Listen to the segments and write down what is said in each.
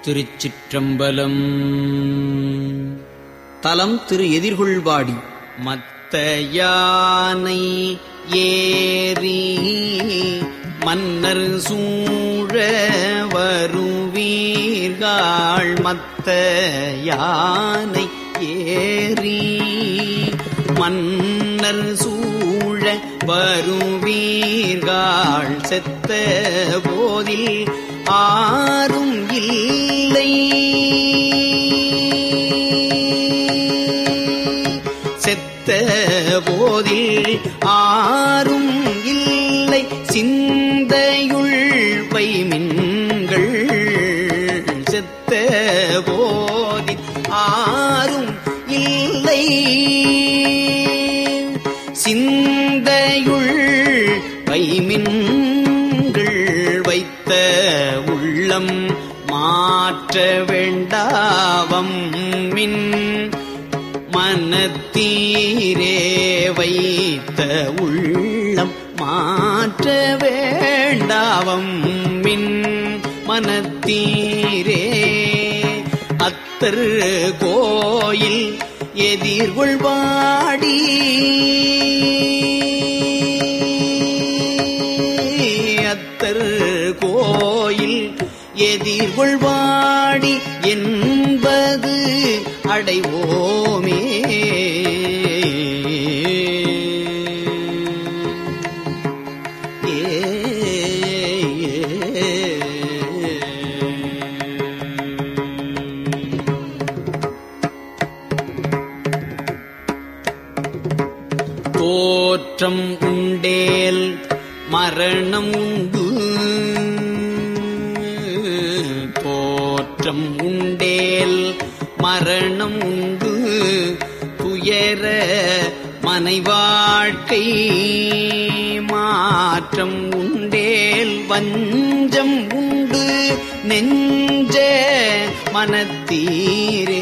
திருச்சிற்றம்பலம் தலம் திரு எதிர்கொள்வாடி மத்த யானை ஏறி மன்னர் சூழ வருவீர்கள் மத்த யானை ஏறி மன்னர் சூழ வருவீர்கள் செத்த போதில் ஆரும் இல்லை செத்த போதில் ஆரும் இல்லை சிந்தையுள் வைமின்கள் செத்த போதில் ஆரும் இல்லை சிந்தையுள் வைமின்கள் வைத்த உள்ளம் மாற்ற வேண்டாவம் மின் மனத்தீரே வைத்த உள்ளம் மாற்ற வேண்டாவம் மின் மனத்தீரே அத்தர் கோயில் எதிர்கொள்வாடி அத்தர் கோயில் எதிர்கொள்வாடி என்பது அடைவோமே தோற்றம் உண்டேல் மரணம் உண்டு தோற்றம் உண்டேல் மரணம் உண்டு துயர மனை வாழ்க்கை மாற்றம் உண்டேல் வஞ்சம் உண்டு நெஞ்ச மனத்தீரே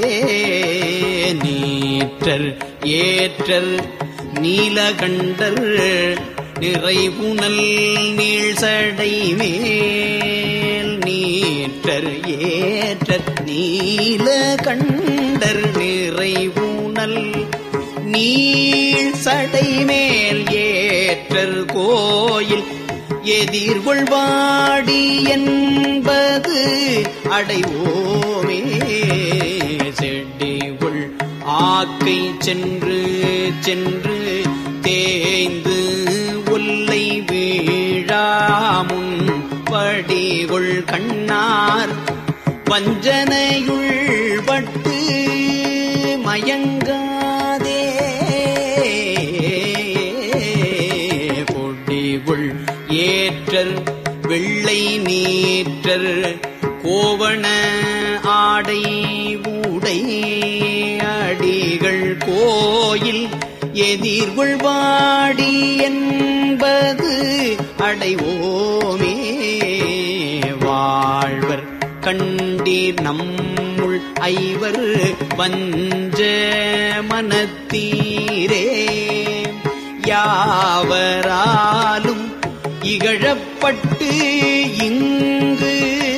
நீற்றர் ஏற்றர் நீலகண்டர் நிறைவுணல் நீழ்சடை மேல் நீற்றர் ஏற்றர் நீலகண்டர் நிறைவுணல் நீள் சடை மேல் ஏற்றர் கோயில் எதிர்கொள்வாடி என்பது அடைவோமே செடிவுள் ஆக்கை சென்று சென்று தேய்ந்து ஒல்லை வீழாமுன் படிகொள் கண்ணார் வஞ்சனையுள் பட்டு மயங்காதே பொடிகுள் ஏற்றர் வெள்ளை நீற்றர் கோவண ஆடை ஊடை அடிகள் கோயில் எதிர்கொள்வாடி என்பது அடைவோமே வாழ்வர் கண்டீர் நம்முள் ஐவர் வஞ்ச மனத்தீரே யாவராலும் இகழப்பட்டு இங்கு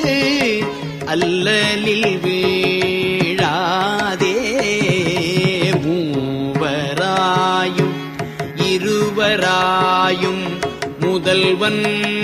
அல்லலில் வீழாதே மூவராயும் இருவராயும் முதல்வன்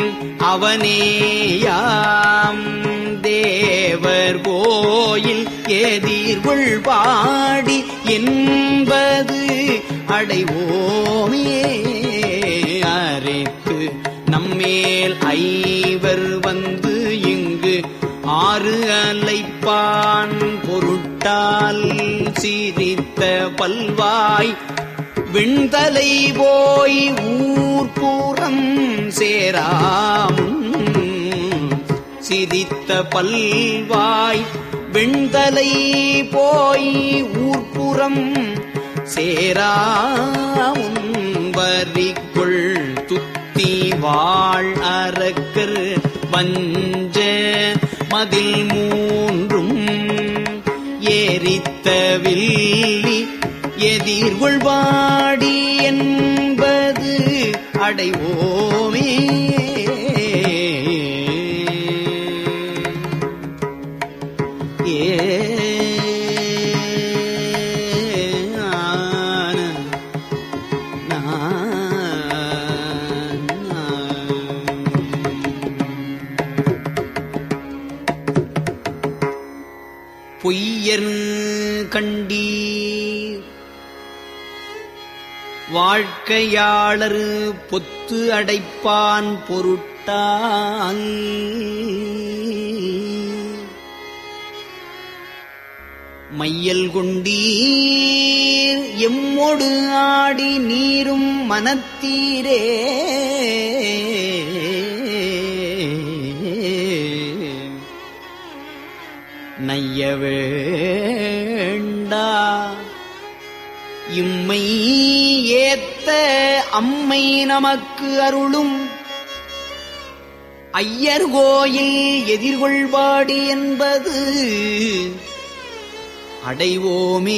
அவனேயாம் தேவர் கோயில் எதிர்கொள் பாடி என்பது அடைவோமே அரைத்து நம்மேல் ஐவர் வந்து இங்கு ஆறு அலைப்பான் பொருட்டால் சிரித்த பல்வாய் விண்தலை போய் ஊர்பூரம் சேராமும் சிரித்த பல்வாய் வெண்தலை போய் ஊர்ப்புறம் சேராமுன் வரிக்குள் துத்தி வாழ் அரக்கர் வஞ்ச மதில் மூன்றும் ஏரித்த வில்லி எதிர்கொள்வாடி என்பது அடைவோமே பொய்யர் கண்டீர் வாழ்க்கையாளர் பொத்து அடைப்பான் பொருட்டால் மையல் கொண்டீர் எம்மொடு ஆடி நீரும் மனத்தீரே நைய வேண்டா இம்மை ஏத்த அம்மை நமக்கு அருளும் ஐயர் கோயில் எதிர்கொள்வாடி என்பது அடைவோமே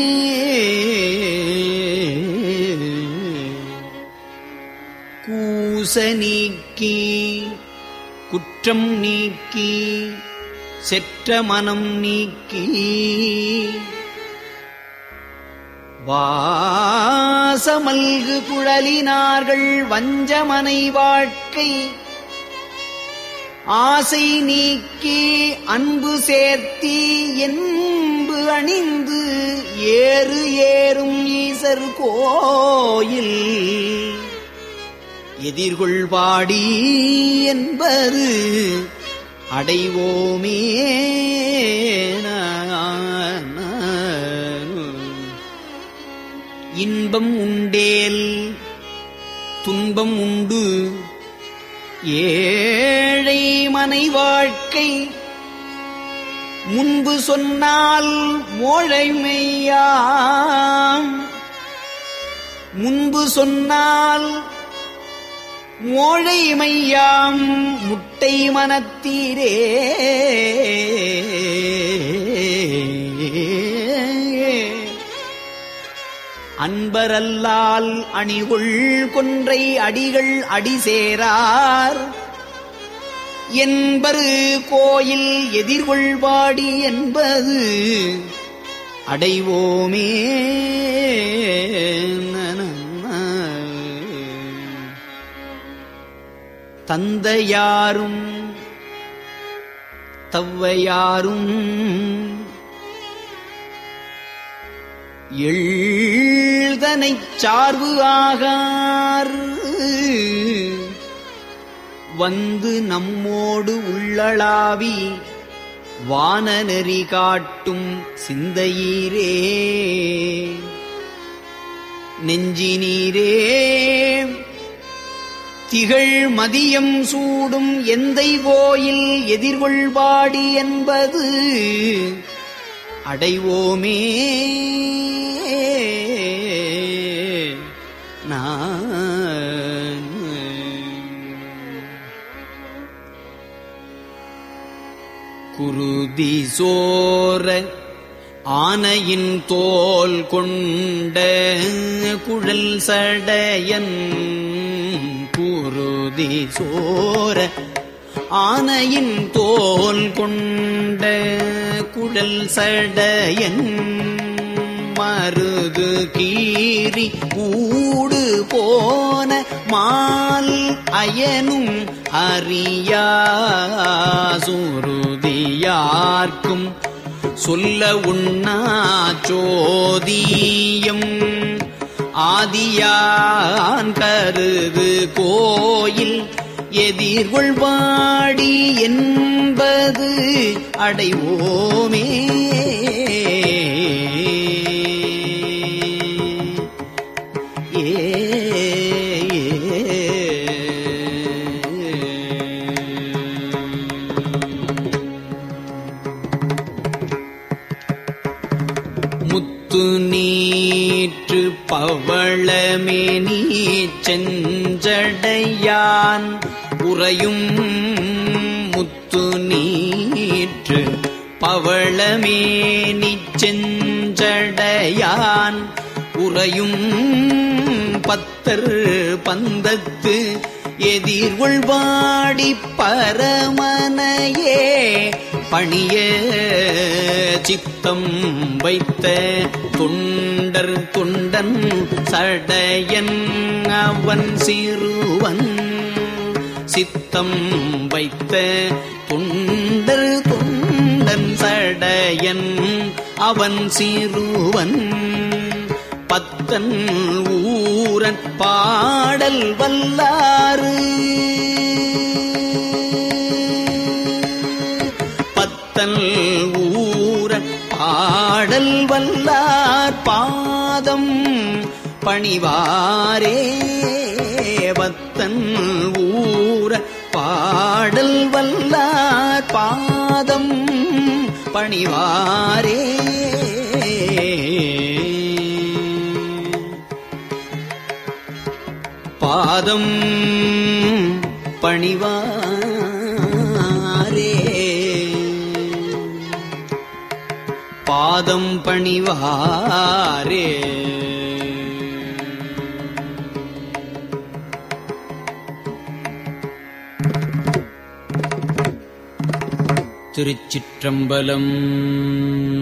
கூச நீக்கி குற்றம் நீக்கி செற்ற மனம் நீக்கி வாசமல்கு குழலினார்கள் வஞ்சமனை வாழ்க்கை ஆசை நீக்கி அன்பு சேர்த்தி என்பு அணிந்து ஏறு ஏறும் ஈசர் கோயில் எதிர்கொள்வாடி என்பது அடைவோமே இன்பம் உண்டேல் துன்பம் உண்டு ஏழை மனை வாழ்க்கை முன்பு சொன்னால் மோழைமையாம் முன்பு சொன்னால் மோழைமையாம் முட்டை மனத்தீரே அன்பரல்லால் அணிகுள் கொன்றை அடிகள் அடி சேரார் என்பரு கோயில் எதிர்கொள்வாடி என்பது அடைவோமே தந்தையாரும் தவ்வையாரும் எழுதனைச் சார்பு ஆகார் வந்து நம்மோடு உள்ளளாவி வானநெறி காட்டும் சிந்தையீரே நெஞ்சினீரே திகழ் மதியம் சூடும் எந்தை கோயில் எதிர்கொள்பாடி என்பது அடைவோமே நான் குருதி சோர ஆனையின் தோல் கொண்ட குழல் சடையன் குருதி சோர ஆனையின் தோல் கொண்ட குழல் சடையன் மருது கீறி கூடு போன மால் அயனும் அறியாசுருதியார்க்கும் சொல்ல உண்ணா சோதியம் ஆதியான் கருது கோயில் எதிர்கொள்வாடி என்பது அடைவோமே ஏ முத்து நீற்று பவளமே நீ செஞ்சடையான் உறையும் முத்து நீற்று பவளமே நீ செஞ்சடையான் உறையும் பத்தர் பந்தத்து எதிர்கொள்வாடி பரமனையே பணிய சித்தம் வைத்த தொண்டர் தொண்டன் சடையன் அவன் சிறுவன் சித்தம் வைத்த தொண்டர் தொண்டன் துண்டன் சடையன் அவன் சிறுவன் பத்தன் ஊரன் பாடல் வல்லாறு பத்தல் ஊரன் பாடல் வல்லார் பாதம் பணிவாரே பத்தன் ஊர பாடல் வல்லார் பாதம் பணிவாரே பாதம் பணிவாரே பாதம் பணிவாரே திருச்சிற்றம்பலம்